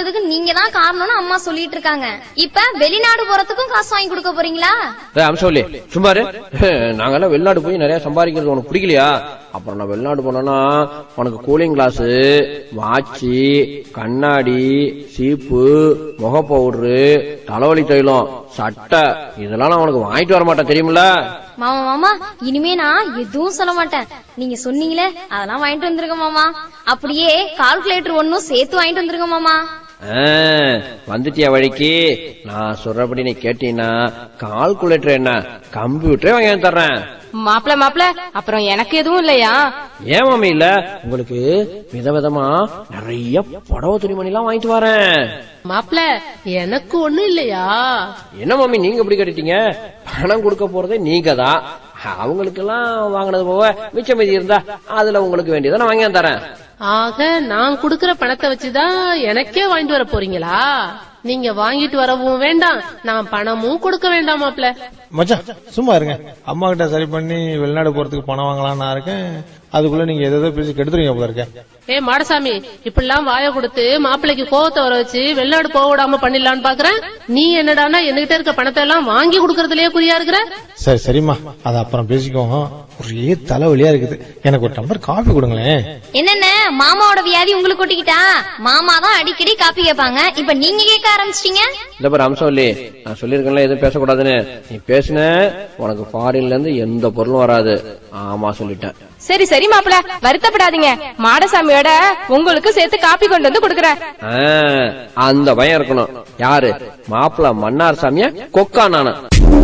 விட்டதுக்கு நீங்க தான் காரணம்னு அம்மா சொல்லிட்டு இருக்காங்க இப்ப வெளிநாடு போறதுக்கும் காசு வாங்கி கொடுக்க போறீங்களா டேய் அம்சவல்லி சும்மா இரு நாங்கெல்லாம் வெளிநாடு போய் நிறைய சம்பாதிக்கிறது உனக்கு பிடிக்கலையா அப்புறம் நான் வெளிநாடு போனேன்னா உனக்கு கூலிங் கிளாஸ் வாட்சி கண்ணாடி சீப்பு முக பவுடரு தலைவலி தைலம் சட்டை இதெல்லாம் நான் உனக்கு வாங்கிட்டு வர மாட்டேன் தெரியுமில்ல மாமா மாமா இனிமே நான் எதுவும் சொல்ல மாட்டேன் நீங்க சொன்னீங்களே அதெல்லாம் வாங்கிட்டு வந்துருங்க மாமா அப்படியே கால்குலேட்டர் ஒன்னும் சேர்த்து வாங்கிட்டு வந்துருங்க மாமா ஆ, வந்துட்டியா வழிக்கு நான் சொல்றபடி நீ கேட்டீங்கன்னா கால்குலேட்டர் என்ன கம்ப்யூட்டரே வாங்கி வந்து தர்றேன் மாப்பிள மாப்பிள அப்புறம் எனக்கு எதுவும் இல்லையா ஏன் மாமி இல்ல உங்களுக்கு விதவிதமா நிறைய புடவை துணிமணி எல்லாம் வாங்கிட்டு வரேன் மாப்பிள எனக்கு ஒண்ணும் இல்லையா என்ன மாமி நீங்க எப்படி கட்டிட்டீங்க பணம் கொடுக்க போறதே நீங்க தான் அவங்களுக்கெல்லாம் வாங்கினது போக மிச்சம் மீதி இருந்தா அதுல உங்களுக்கு வேண்டியதை நான் வாங்கி வந்து தரேன் ஆக நான் குடுக்கற பணத்தை வச்சுதான் எனக்கே வாங்கிட்டு வர போறீங்களா நீங்க வாங்கிட்டு வரவும் வேண்டாம் நான் பணமும் கொடுக்க வேண்டாம் மாப்பிள மச்சான் சும்மா இருங்க அம்மா கிட்ட சரி பண்ணி வெளிநாடு போறதுக்கு பணம் வாங்கலாம்னு நான் இருக்கேன் அதுக்குள்ள நீங்க ஏதோ பேசி கெடுத்துருவீங்க போல இருக்கேன் ஏ மாடசாமி இப்படிலாம் வாய கொடுத்து மாப்பிள்ளைக்கு கோவத்தை வர வச்சு வெளிநாடு போக விடாம பண்ணிடலான்னு பாக்குறேன் நீ என்னடான்னா என்கிட்ட இருக்க பணத்தை எல்லாம் வாங்கி கொடுக்கறதுலயே குறியா இருக்கிற சரி சரிம்மா அது அப்புறம் பேசிக்குவோம் ஒரே தலைவலியா இருக்குது எனக்கு ஒரு டம்ளர் காஃபி கொடுங்களேன் என்னென்ன மாமாவோட வியாதி உங்களுக்கு ஒட்டிக்கிட்டா மாமா தான் அடிக்கடி காப்பி கேட்பாங்க இப்ப நீங்க கேட்க ஆரம்பிச்சிட்டீங்க இந்த பாரு அம்சவல்லி நான் சொல்லியிருக்கேன்ல எதுவும் பேசக்கூடாதுன்னு நீ பேசுன உனக்கு ஃபாரின்ல இருந்து எந்த பொருளும் வராது ஆமா சொல்லிட்டேன் சரி சரி மாப்பிள வருத்தப்படாதீங்க மாடசாமியோட உங்களுக்கு சேர்த்து காப்பி கொண்டு வந்து கொடுக்கறேன் ஆ, அந்த பயம் இருக்கணும் யாரு மாப்பிள்ள மன்னார் சாமியா கொக்கா நானா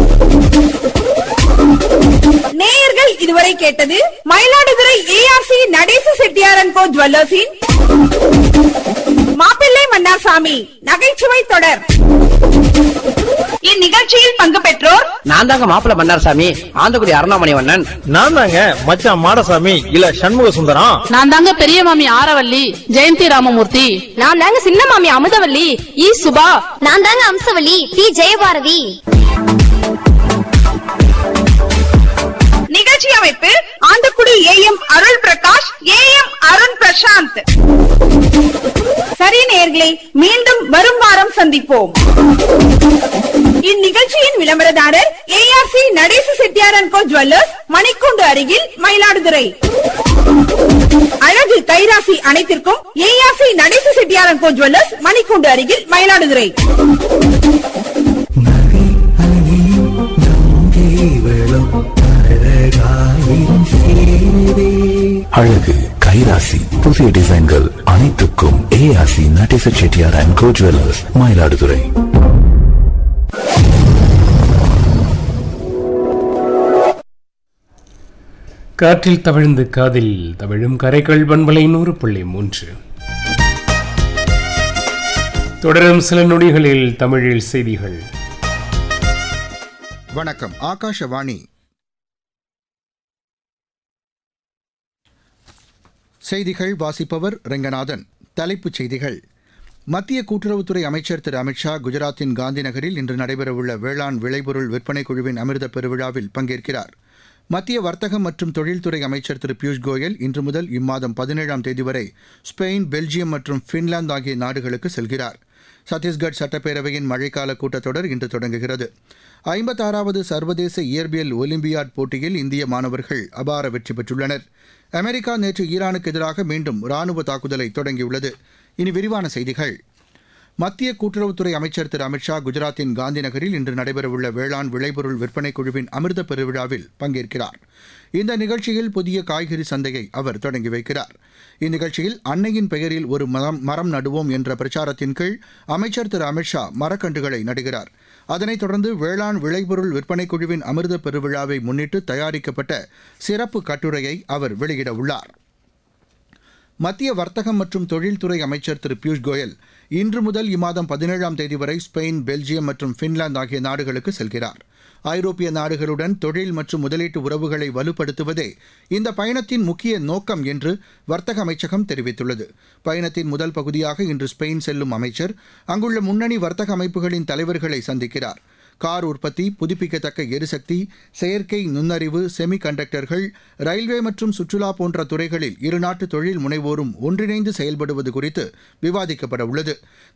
நேயர்கள் இதுவரை கேட்டது மயிலாடுதுறை ஏஆர்சி நடேச செட்டியாரன் கோ ஜுவல்லர்ஸின் மாப்பிள்ளை மன்னார்சாமி நகைச்சுவை தொடர் இந்நிகழ்ச்சியில் பங்கு பெற்றோர் நான் தாங்க மாப்பிள்ள மன்னார் சாமி ஆந்தக்குடி அருணாமணி வண்ணன் நான் தாங்க மச்சான் மாடசாமி இல்ல சண்முக சுந்தரம் நான் தாங்க பெரிய மாமி ஆரவல்லி ஜெயந்தி ராமமூர்த்தி நான் தாங்க சின்ன மாமி அமுதவல்லி ஈ சுபா நான் தாங்க அம்சவள்ளி டி ஜெயபாரதி நிகழ்ச்சி அமைப்பு ஆந்தக்குடி ஏஎம் அருள் பிரகாஷ் ஏஎம் அருண் பிரசாந்த் சரி நேயர்களே மீண்டும் வரும் வாரம் சந்திப்போம் இந்நிகழ்ச்சியின் விளம்பரதாரர் ஏஆர்சி நடேச செட்டியாரன் கோ ஜுவல்லர்ஸ் மணிக்கூண்டு அருகில் மயிலாடுதுறை அழகு கைராசி அனைத்திற்கும் ஏஆர்சி நடேச செட்டியாரன் கோ ஜுவல்லர்ஸ் மணிக்கூண்டு அருகில் மயிலாடுதுறை அழகு கைராசி புதிய டிசைன்கள் அனைத்துக்கும் ஏஆசி Natesa Chettiar and co jewellers Mayiladuthurai காற்றில் தவிழ்ந்து காதில் தவிழும் கரைகள் பண்பலை நூறு புள்ளி மூன்று தொடரும் சில நொடிகளில் தமிழில் செய்திகள் வணக்கம் ஆகாஷவாணி செய்திகள் வாசிப்பவர் ரெங்கநாதன் தலைப்புச் செய்திகள் மத்திய கூட்டுறவுத்துறை அமைச்சர் திரு அமித்ஷா குஜராத்தின் காந்தி நகரில் இன்று நடைபெறவுள்ள வேளாண் விளைபொருள் விற்பனை குழுவின் அமிர்த பெருவிழாவில் பங்கேற்கிறார் மத்திய வர்த்தகம் மற்றும் தொழில்துறை அமைச்சர் திரு பியூஷ் கோயல் இன்று முதல் இம்மாதம் பதினேழாம் தேதி வரை ஸ்பெயின் பெல்ஜியம் மற்றும் பின்லாந்து ஆகிய நாடுகளுக்கு செல்கிறார் சத்தீஸ்கர் சட்டப்பேரவையின் மழைக்கால கூட்டத்தொடர் இன்று தொடங்குகிறது ஐம்பத்தாறாவது சர்வதேச இயற்பியல் ஒலிம்பியாட் போட்டியில் இந்திய மாணவர்கள் அபார வெற்றி பெற்றுள்ளனர் அமெரிக்கா நேற்று ஈரானுக்கு எதிராக மீண்டும் ராணுவ தாக்குதலை தொடங்கியுள்ளது இனி விரிவான செய்திகள் மத்திய கூட்டுறவுத்துறை அமைச்சர் திரு அமித்ஷா குஜராத்தின் காந்தி நகரில் இன்று நடைபெறவுள்ள வேளாண் விளைபொருள் விற்பனை குழுவின் அமிர்த பெருவிழாவில் பங்கேற்கிறார் இந்த நிகழ்ச்சியில் புதிய காய்கறி சந்தையை அவர் தொடங்கி வைக்கிறார் இந்நிகழ்ச்சியில் அன்னையின் பெயரில் ஒரு மரம் மரம் நடுவோம் என்ற பிரச்சாரத்தின் கீழ் அமைச்சர் திரு அமித்ஷா மரக்கன்றுகளை நடுகிறார் அதனைத் தொடர்ந்து வேளாண் விளைபொருள் விற்பனை குழுவின் அமிர்த பெருவிழாவை முன்னிட்டு தயாரிக்கப்பட்ட சிறப்பு கட்டுரையை அவர் வெளியிட உள்ளார் மத்திய வர்த்தகம் மற்றும் தொழில்துறை அமைச்சர் திரு பியூஷ் கோயல் இன்று முதல் இம்மாதம் பதினேழாம் தேதி வரை ஸ்பெயின் பெல்ஜியம் மற்றும் பின்லாந்து ஆகிய நாடுகளுக்கு செல்கிறார் ஐரோப்பிய நாடுகளுடன் தொழில் மற்றும் முதலீட்டு உறவுகளை வலுப்படுத்துவதே இந்த பயணத்தின் முக்கிய நோக்கம் என்று வர்த்தக அமைச்சகம் தெரிவித்துள்ளது பயணத்தின் முதல் பகுதியாக இன்று ஸ்பெயின் செல்லும் அமைச்சர் அங்குள்ள முன்னணி வர்த்தக அமைப்புகளின் தலைவர்களை சந்திக்கிறார் கார் உற்பத்தி புதுப்பிக்கத்தக்க எரிசக்தி செயற்கை நுண்ணறிவு செமி கண்டக்டர்கள் ரயில்வே மற்றும் சுற்றுலா போன்ற துறைகளில் இருநாட்டு தொழில் முனைவோரும் ஒன்றிணைந்து செயல்படுவது குறித்து விவாதிக்கப்பட உள்ளது